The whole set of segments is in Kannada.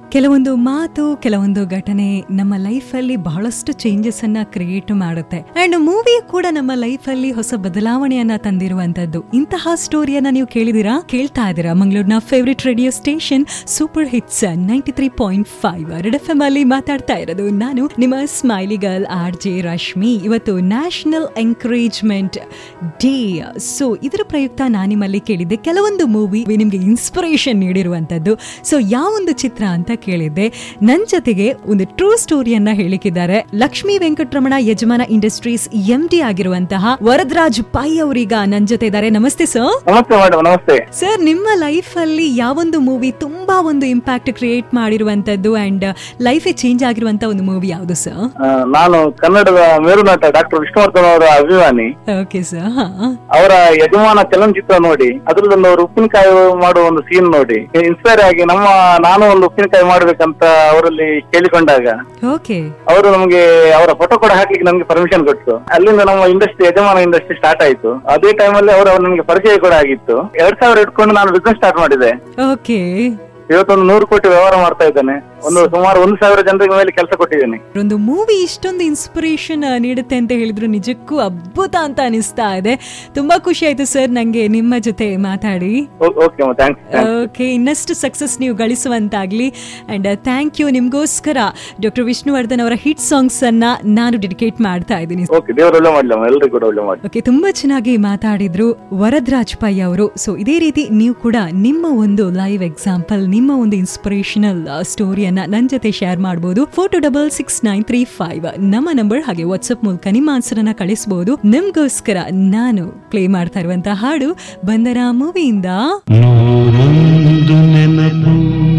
ಕೆಲವೊಂದು ಮಾತು ಕೆಲವೊಂದು ಘಟನೆ ನಮ್ಮ ಲೈಫಲ್ಲಿ ಬಹಳಷ್ಟು ಚೇಂಜಸ್ ಅನ್ನ ಕ್ರಿಯೇಟ್ ಮಾಡುತ್ತೆ ಅಂಡ್ ಮೂವಿ ಕೂಡ ನಮ್ಮ ಲೈಫಲ್ಲಿ ಹೊಸ ಬದಲಾವಣೆಯನ್ನ ತಂದಿರುವಂತದ್ದು ಇಂತಹ ಸ್ಟೋರಿಯನ್ನ ನೀವು ಕೇಳಿದಿರಾ ಕೇಳ್ತಾ ಇದ್ದೀರಾ ಮಂಗಳೂರಿನ favourite radio station super hits ninety three point five red F M ಅಲ್ಲಿ ಮಾತಾಡ್ತಾ ಇರೋದು ನಾನು ನಿಮ್ಮ smiley girl R J Rashmi ಇವತ್ತು ನ್ಯಾಷನಲ್ ಎಂಕರೇಜ್ಮೆಂಟ್ ಡೇ ಸೊ ಇದರ ಪ್ರಯುಕ್ತ ನಾನು ನಿಮ್ಮಲ್ಲಿ ಕೇಳಿದ್ದೆ ಕೆಲವೊಂದು ಮೂವಿ ನಿಮಗೆ ಇನ್ಸ್ಪಿರೇಷನ್ ನೀಡಿರುವಂತದ್ದು ಸೊ ಯಾವೊಂದು ಚಿತ್ರ ಅಂತ ಕೇಳಿದ್ದೆ ನನ್ನ ಜೊತೆಗೆ ಒಂದು ಟ್ರೂ ಸ್ಟೋರಿಯನ್ನ ಹೇಳಿಕಿದ್ದಾರೆ Lakshmi Venkataramana Yajamana industries M D ಆಗಿರುವಂತಹ ವರದರಾಜ್ ಪೈ ಅವರೀಗ ನನ್ನ ಜೊತೆ ಇದ್ದಾರೆ ನಮಸ್ತೆ ಸರ್ ನಮಸ್ತೆ ಮೇಡಮ್ ನಮಸ್ತೆ ಸರ್ ನಿಮ್ಮ ಲೈಫ್ ಅಲ್ಲಿ ಯಾವೊಂದು ಮೂವಿ ತುಂಬಾ ಒಂದು ಇಂಪ್ಯಾಕ್ಟ್ ಕ್ರಿಯೇಟ್ ಮಾಡಿರುವಂತದ್ದು ಅಂಡ್ ಲೈಫ್ ಚೇಂಜ್ ಆಗಿರುವಂತ ಒಂದು ಮೂವಿ ಯಾವುದು ಸರ್ ಆ, ನಾನು ಕನ್ನಡದ ಮೇರುನಟ ಡಾಕ್ಟರ್ ವಿಷ್ಣುವರ್ಧನ್ ಅವರ ಅಭಿಮಾನಿ ಓಕೆ ಸರ್ ಅವರ ಯಜಮಾನ ಚಲನಚಿತ್ರ ನೋಡಿ ಅದ್ರದ್ದೊಂದು ಅವರು ಉಪ್ಪಿನಕಾಯಿ ಮಾಡುವ ಒಂದು ಸೀನ್ ನೋಡಿ ಇನ್ಸ್ಪೈರ್ ಆಗಿ ನಮ್ಮ ನಾನು ಒಂದು ಉಪ್ಪಿನಕಾಯಿ ಮಾಡ್ಬೇಕಂತ ಅವರಲ್ಲಿ ಕೇಳಿಕೊಂಡಾಗ ಓಕೆ ಅವರು ನಮಗೆ ಅವರ ಫೋಟೋ ಕೂಡ ಹಾಕ್ಲಿಕ್ಕೆ ನಮ್ಗೆ ಪರ್ಮಿಷನ್ ಕೊಟ್ಟು ಅಲ್ಲಿಂದ ನಮ್ಮ ಇಂಡಸ್ಟ್ರಿ ಯಜಮಾನ ಇಂಡಸ್ಟ್ರಿ ಸ್ಟಾರ್ಟ್ ಆಯ್ತು ಅದೇ ಟೈಮಲ್ಲಿ ಅವರು ನಮಗೆ ಪರಿಚಯ ಕೂಡ ಆಗಿತ್ತು ಎರಡ್ ಸಾವಿರ ಇಟ್ಕೊಂಡು ನಾನು ಬಿಸ್ನೆಸ್ ಸ್ಟಾರ್ಟ್ ಮಾಡಿದೆ ಓಕೆ ಇವತ್ತೊಂದು ನೂರು ಕೋಟಿ ವ್ಯವಹಾರ ಮಾಡ್ತಾ ಇದ್ದೇನೆ ಒಂದು ಸುಮಾರು ಒಂದು ಸಾವಿರ ಜನರಿಗೆ ಮೇಲೆ ಕೆಲಸ ಕೊಟ್ಟಿದ್ದೇನೆ ಒಂದು ಮೂವಿ ಇಷ್ಟೊಂದು ಇನ್ಸ್ಪಿರೇಷನ್ ನೀಡುತ್ತೆ ಅಂತ ಹೇಳಿದ್ರು ನಿಜಕ್ಕೂ ಅದ್ಭುತ ಅಂತ ಅನಿಸ್ತಾ ಇದೆ ತುಂಬಾ ಖುಷಿ ಆಯ್ತು ಸರ್ ನಂಗೆ ನಿಮ್ಮ ಜೊತೆ ಮಾತಾಡಿ ಓಕೆ ಥ್ಯಾಂಕ್ಸ್ ಓಕೆ ಇನ್ನಷ್ಟು ಸಕ್ಸಸ್ ನೀವು ಗಳಿಸುವಂತಾಗ್ಲಿ ಅಂಡ್ ಥ್ಯಾಂಕ್ ಯು ನಿಮ್ಗೋಸ್ಕರ ಡಾಕ್ಟರ್ ವಿಷ್ಣುವರ್ಧನ್ ಅವರ ಹಿಟ್ ಸಾಂಗ್ಸ್ ಅನ್ನ ನಾನು ಡೆಡಿಕೇಟ್ ಮಾಡ್ತಾ ಇದ್ದೀನಿ ಓಕೆ ದೇವರು ಒಳ್ಳೆ ಮಾಡ್ಲಮ್ಮ ಎಲ್ರಿಗೂ ಕೂಡ ಒಳ್ಳೆ ಮಾಡಿ ಓಕೆ ತುಂಬಾ ಚೆನ್ನಾಗಿ ಮಾತಾಡಿದ್ರು ವರದರಾಜ್ ಪೈ ಅವರು ಸೊ ಇದೇ ರೀತಿ ನೀವು ಕೂಡ ನಿಮ್ಮ ಒಂದು ಲೈವ್ ಎಕ್ಸಾಂಪಲ್ ನಿಮ್ಮ ಒಂದು ಇನ್ಸ್ಪಿರೇಷನಲ್ ಸ್ಟೋರಿಯನ್ನ ನನ್ನ ಜೊತೆ ಶೇರ್ ಮಾಡಬಹುದು four two double six nine three five ನಮ್ಮ ನಂಬರ್ ಹಾಗೆ ವಾಟ್ಸ್ಆಪ್ ಮೂಲಕ ನಿಮ್ಮ ಆನ್ಸರನ್ನ ಕಳಿಸಬಹುದು ನಿಮ್ಗೋಸ್ಕರ ನಾನು ಪ್ಲೇ ಮಾಡ್ತಾ ಇರುವಂತಹ ಹಾಡು ಬಂದರ ಮೂವಿಯಿಂದ ನೂರೊಂದು ನೆನಪು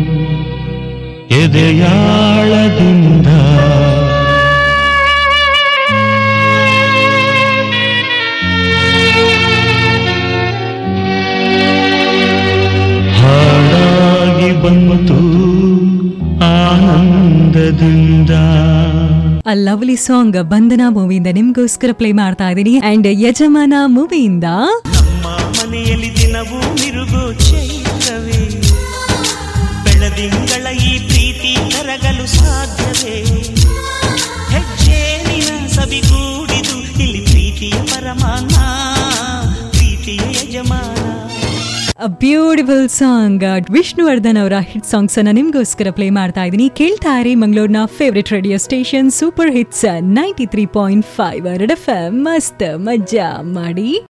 ಎದೆಯಾಳದಿಂದ ಹಾಡಾಗಿ ಬಂತು ಆನಂದದಿಂದ ಅ ಲವ್ಲಿ ಸಾಂಗ್ ಬಂಧನ ಮೂವಿಯಿಂದ ನಿಮ್ಗೋಸ್ಕರ ಪ್ಲೇ ಮಾಡ್ತಾ ಇದ್ದೀನಿ ಅಂಡ್ ಯಜಮಾನ ಮೂವಿಯಿಂದ ನಮ್ಮ ಮನೆಯಲ್ಲಿ ದಿನವೂ ಮಿರುಗು ಚೈತ್ರವೇ ಬೆಳದಿಂಗಳ ಈ ಪ್ರೀತಿ ಕರಗಲು ಸಾಧ್ಯವೇ ಹೆಜ್ಜೇನಿನ ಸವಿಗೂಡಿದು ಇಲ್ಲಿ ಪ್ರೀತಿಯ ಪರಮಾನ ಪ್ರೀತಿಯ ಯಜಮಾನ ಬ್ಯೂಟಿಫುಲ್ ಸಾಂಗ್ ವಿಷ್ಣುವರ್ಧನ್ ಅವರ ಹಿಟ್ ಸಾಂಗ್ಸ್ ಅನ್ನ ನಿಮ್ಗೋಸ್ಕರ ಪ್ಲೇ ಮಾಡ್ತಾ ಇದ್ದೀನಿ ಕೇಳ್ತಾ ಇರಿ ಮಂಗಳೂರಿನ favourite radio station super hits ninety three point five red F ಮಸ್ತ್ ಮಜಾ ಮಾಡಿ